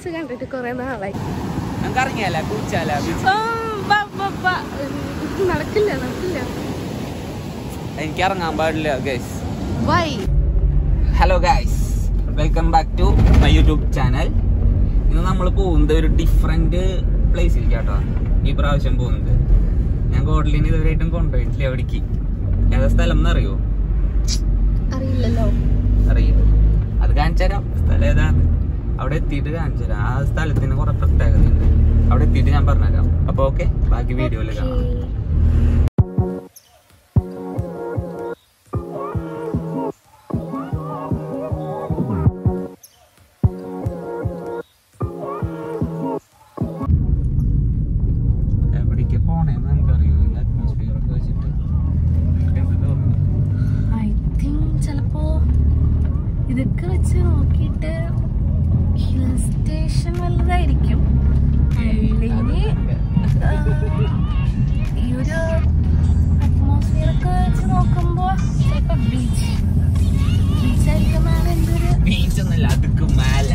കണ്ടിട്ട് കുറെ നാളായി നമുക്ക് ഇറങ്ങിയാല കുളിച്ചാല ആ, വാ, വാ, വാ. നടക്കില്ല നടക്കില്ല എനിക്ക് ഇറങ്ങാൻ പാടില്ല guys why hello guys welcome back to my YouTube channel ഇന്ന് നമ്മൾ പോകുന്നത് ഒരു ഡിഫറെന്റ് പ്ലേസിലേക്ക് കേട്ടോ ഈ പ്രാവശ്യം പോകുന്നത് ഞാൻ ഗോഡ്ലിന് ഇതുവരെയായിട്ടും കൊണ്ടുപോയിട്ടില്ല എവിടേക്ക് ഏതാ സ്ഥലം എന്നറിയോ അറിയില്ലല്ലോ അറിയില്ല അത് കാണിച്ചു തരാം സ്ഥലം ഏതാണ് അവിടെ എത്തിയിട്ട് കാണിച്ചു തരാം ആ സ്ഥലത്തിന് കുറെ പ്രത്യേകതയുണ്ട് അവിടെ എത്തിയിട്ട് ഞാൻ പറഞ്ഞുതരാം അപ്പൊ ഓക്കെ ബാക്കി വീഡിയോയിൽ കാണാം എവിടേക്ക് പോണേന്ന് നമുക്കറിയോ ഈ അറ്റ്മോസ്ഫിയർ ഒക്കെ വെച്ചിട്ട് എന്ത് തോന്നുന്നു ഐ തിങ്ക് ചിലപ്പോ ഇതൊക്കെ വെച്ച് നോക്കിയിട്ട് ഹിൽ സ്റ്റേഷൻ വല്ലതായിരിക്കും അല്ലെങ്കിൽ ഈ ഒരു അറ്റ്മോസ്ഫിയർ ഒക്കെ വെച്ച് നോക്കുമ്പോ ചിലപ്പോ ബീച്ച് ബീച്ചായിരിക്കുന്നാണ് എൻ്റെ ഒരു ബീച്ച് ഒന്നല്ല അതുക്ക് മേലെ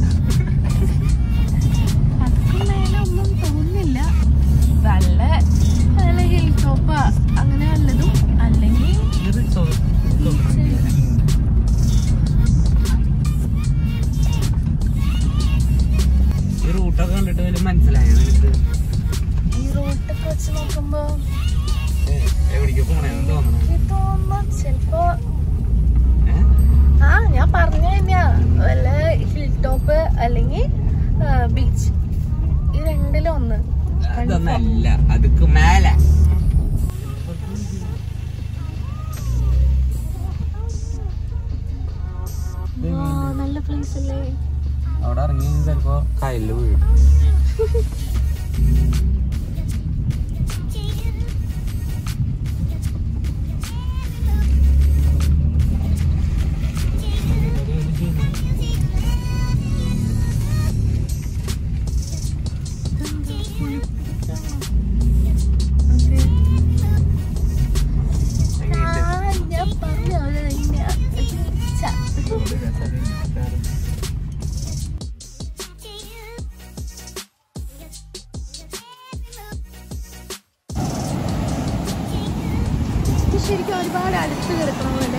അതൊക്കെ മേലെ ഒന്നും തോന്നുന്നില്ല വല്ല വല്ല ഹിൽ ടോപ്പ് അങ്ങനെ വല്ലതും അല്ലെങ്കിൽ ഇത് സോ- ഈ റൂട്ടൊക്കെ കണ്ടിട്ട് വലിയ മനസ്സിലായോ നിനക്ക് ഈ റോട്ടൊക്കെ വെച്ച് നോക്കുമ്പോ ഏ, എവിടേക്ക് പോണേന്ന് തോന്നണം എനിക്ക് തോന്നുന്നു ചിലപ്പോ ഏ? ആ ഞാൻ പറഞ്ഞു തന്നെയാ വല്ല ഹിൽ ടോപ്പ് അല്ലെങ്കിൽ ബീച്ച് ഈ രണ്ടിലും ഒന്ന് അതൊന്നല്ല അതുക്ക് മേലെ ആ, നല്ല പ്ലേസ് അല്ലേ അവിടെ ഇറങ്ങി ചിലപ്പോ കയ്യില് വീഴും ആ, ഞാൻ പറഞ്ഞു അത് തന്നെയാ. ഛ. ഇത് ശരിക്കും ഒരുപാട് അടുത്ത് കിടക്കണ പോലെ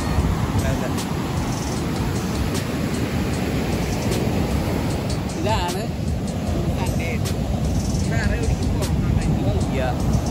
ഇതാണ് സൺഡേ വേറെ എവിടേക്ക് പോകണമെങ്കിൽ വയ്യ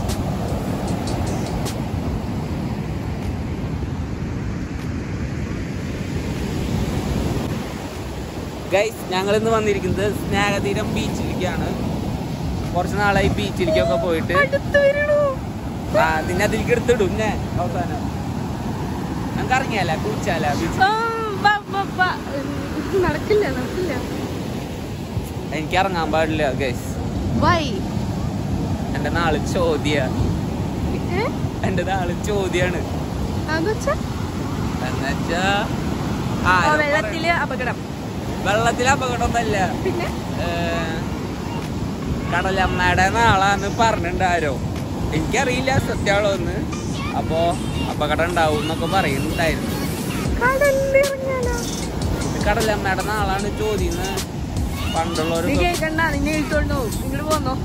ഗൈസ് ഞങ്ങൾ ഇന്ന് വന്നിരിക്കുന്നത് സ്നേഹതീരം ബീച്ചിലേക്കാണ് കുറച്ച് നാളായി ബീച്ചിലേക്കൊക്കെ പോയിട്ട് അടുത്ത് വരണു ആ, നിന്നെ അതിലേക്ക് എടുത്തിടും ഞാൻ അവസാനം ഞങ്ങൾക്ക് ഇറങ്ങിയാല കുളിച്ചാല ബീച്ച് ആ, വാ, വാ, വാ. നടക്കില്ല നടക്കില്ല എനിക്ക് ഇറങ്ങാൻ പാടില്ല ഗൈസ് വൈ എന്റെ നാള് ചോദ്യ ഏ എന്റെ നാള് ചോദ്യാണ് അതെച്ചാ എന്നുവെച്ചാ ഓ, ആരോ വെള്ളത്തില് അപകടം പറ- വെള്ളത്തിലെ അപകടമൊന്നല്ല പിന്നെ ഏ, കടലമ്മയുടെ നാളാന്ന് പറഞ്ഞിട്ടുണ്ട് ആരോ എനിക്കറിയില്ല സത്യമാണോ എന്ന് അപ്പോ അപകടം ഉണ്ടാവും എന്നൊക്കെ പറയുന്നുണ്ടായിരുന്നു കടലിൽ ഇറങ്ങിയാലോ ഇത് കടലമ്മയുടെ നാളാണ് ചോദ്യം പണ്ടുള്ളവർ നീ കേക്കണ്ട നിന്നെ ഇട്ടുകൊണ്ടോ ഇങ്ങോട്ട് പോന്നോ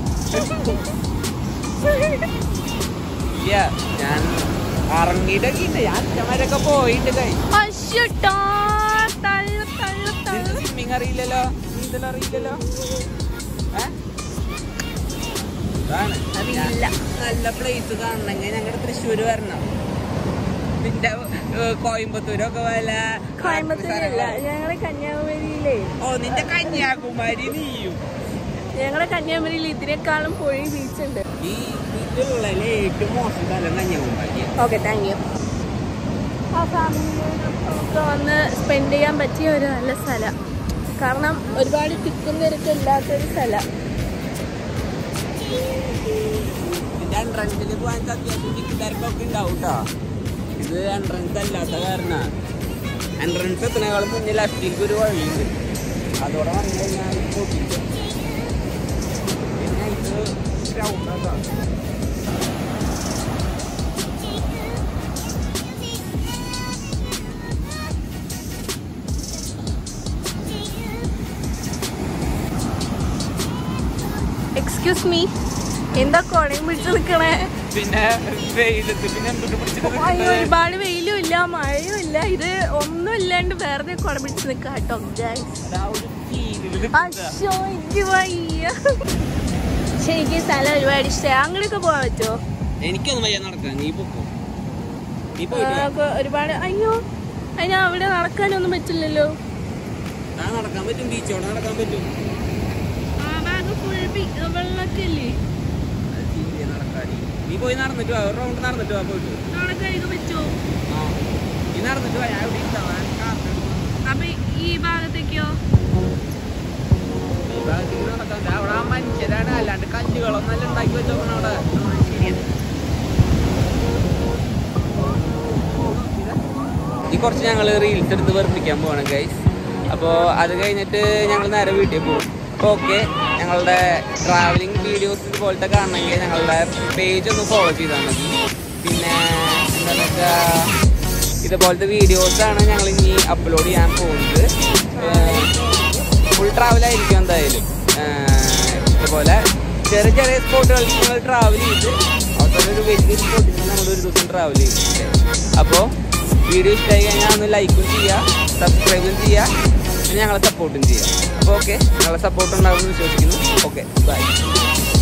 ഇല്ല ഞാൻ ഇറങ്ങിയിട്ടൊക്കെ ഉണ്ട് ഞാൻ അച്ഛന്മാരൊക്കെ പോയിട്ട് കൈ അശ്ശട്ടാ തള്ളു തള്ളു തള്ളു സ്വിമ്മിങ് അറിയില്ലല്ലോ നീന്തൽ അറിയില്ലല്ലോ ഏ? ഇതാണ്. അറിയില്ല. ഞാൻ നല്ല പ്ലേസ് കാണണമെങ്കിൽ ഞങ്ങളുടെ തൃശ്ശൂര് വരണം നിന്റെ ഏ, കോയമ്പത്തൂരൊക്കെ വല്ല കോയമ്പത്തൂരല്ല ഞങ്ങളെ കന്യാകുമാരിയിലേ ഓ നിന്റെ കന്യാകുമാരി നീയും ഞങ്ങളെ കന്യാകുമാരിയിൽ ഇതിനേക്കാളും പുഴ ബീച്ച് ഉണ്ട് ഈ ഇതിലുള്ളതിലെ ഏറ്റവും മോശം സ്ഥലം കന്യാകുമാരി ഓക്കെ താങ്ക് യു ആ ഫാമിലിയൊക്കെ വന്ന് സ്പെൻഡ് ചെയ്യാൻ പറ്റിയ ഒരു നല്ല സ്ഥലം കാരണം ഒരുപാട് തിക്കും തിരക്കും ഇല്ലാത്തൊരു സ്ഥലം ഇതിന്റെ എൻട്രൻസിൽ പോകാൻ അത്യാവശ്യം ടിക്കറ്റാർക്കൊക്കെ ഉണ്ടാവും കേട്ടോ ഇത് എൻട്രൻസ് അല്ലാത്ത കാരണം എൻട്രൻസ് എത്തുന്നേക്കാൾ മുന്നിൽ അഷ്ടിക്ക് ഒരു വഴിയുണ്ട് അതോടെ വന്നു കഴിഞ്ഞാൽ പൊട്ടിക്കും പിന്നെ ഇത് ഗ്രൗണ്ടാട്ടോ എന്താ കൊടയും പിടിച്ച് നിക്കണേ പിന്നെ വെയിലത്ത് പിന്നെ എന്തൊക്കെ പിടിച്ചിട്ട് അയ്യോ നിൽക്കുന്നത്? ഒരുപാട് വെയിലും ഇല്ല മഴയും ഇല്ല ഇത് ഒന്നും ഇല്ലാണ്ട് വെറുതെ കുട പിടിച്ച് നിൽക്കാം കേട്ടോ guys. അതാ ഒരു feel ല് നിൽക്കുക. അശ്ശോ, എനിക്ക് വയ്യ ശരിക്കും ഈ സ്ഥലം ഒരുപാട് ഇഷ്ടമായി അങ്ങനെയൊക്കെ പോകാൻ പറ്റുമോ എനിക്കൊന്നും വയ്യ നടക്കാൻ നീ പൊക്കോ നീ പോയിട്ട് വാ. നമുക്ക് ഒരുപാട് അയ്യോ അതിന് അവിടെ നടക്കാനൊന്നും പറ്റില്ലല്ലോ ആ നടക്കാൻ പറ്റും ബീച്ചോടെ നടക്കാൻ പറ്റും ആ ഭാഗം ഫുൾ വെള്ളമൊക്കെ അല്ലേ അത് തീരെ നടക്കാടി. നീ പോയി നടന്നിട്ട് വാ ഒരു റൗണ്ട് നടന്നിട്ട് വാ പോയിട്ട് നടക്കാനൊക്കെ പറ്റുമോ ആ നീ നടന്നിട്ട് വാ ഞാൻ ഇവിടെ ഉണ്ടാവാൻ കാത്തിരിക്കുന്നു. അപ്പൊ ഈ ഭാഗത്തേക്കോ ഈ ഭാഗത്തേക്ക് നടക്കാൻ ദാ അവിടെ ആ മനുഷ്യരാണ് അല്ലാണ്ട് കല്ലുകളൊന്നും അല്ല ഉണ്ടാക്കി വെച്ചോക്കണം അവിടെ ഈ കുറച്ച് ഞങ്ങൾ റീൽസ് എടുത്ത് വെറുപ്പിക്കാൻ പോവാണ് ഗൈസ് അപ്പോൾ അത് കഴിഞ്ഞിട്ട് ഞങ്ങൾ നേരെ വീട്ടിൽ പോകും അപ്പോൾ ഓക്കെ ഞങ്ങളുടെ ട്രാവലിംഗ് വീഡിയോസ് ഇതുപോലത്തെ കാണണമെങ്കിൽ ഞങ്ങളുടെ പേജ് ഒന്ന് ഫോളോ ചെയ്താൽ മതി പിന്നെ എന്താണെന്ന് വെച്ചാൽ ഇതുപോലത്തെ വീഡിയോസാണ് ഞങ്ങൾ ഇനി അപ്ലോഡ് ചെയ്യാൻ പോകുന്നത് ഫുൾ ട്രാവലായിരിക്കും എന്തായാലും ഏഹ് ഇതുപോലെ ചെറിയ ചെറിയ സ്പോട്ടുകളിൽ ഞങ്ങൾ ട്രാവൽ ചെയ്ത് അവസാനം ഒരു വലിയ സ്പോട്ടിൽ നമ്മൾ ഒരു ദിവസം ട്രാവൽ ചെയ്യും അപ്പോൾ വീഡിയോ ഇഷ്ടമായി കഴിഞ്ഞാൽ ഒന്ന് ലൈക്കും ചെയ്യുക സബ്സ്ക്രൈബും ചെയ്യുക പിന്നെ ഞങ്ങളെ സപ്പോർട്ടും ചെയ്യുക അപ്പോൾ ഓക്കെ ഞങ്ങളെ സപ്പോർട്ട് ഉണ്ടാകുമെന്ന് വിശ്വസിക്കുന്നു ഓക്കെ ബൈ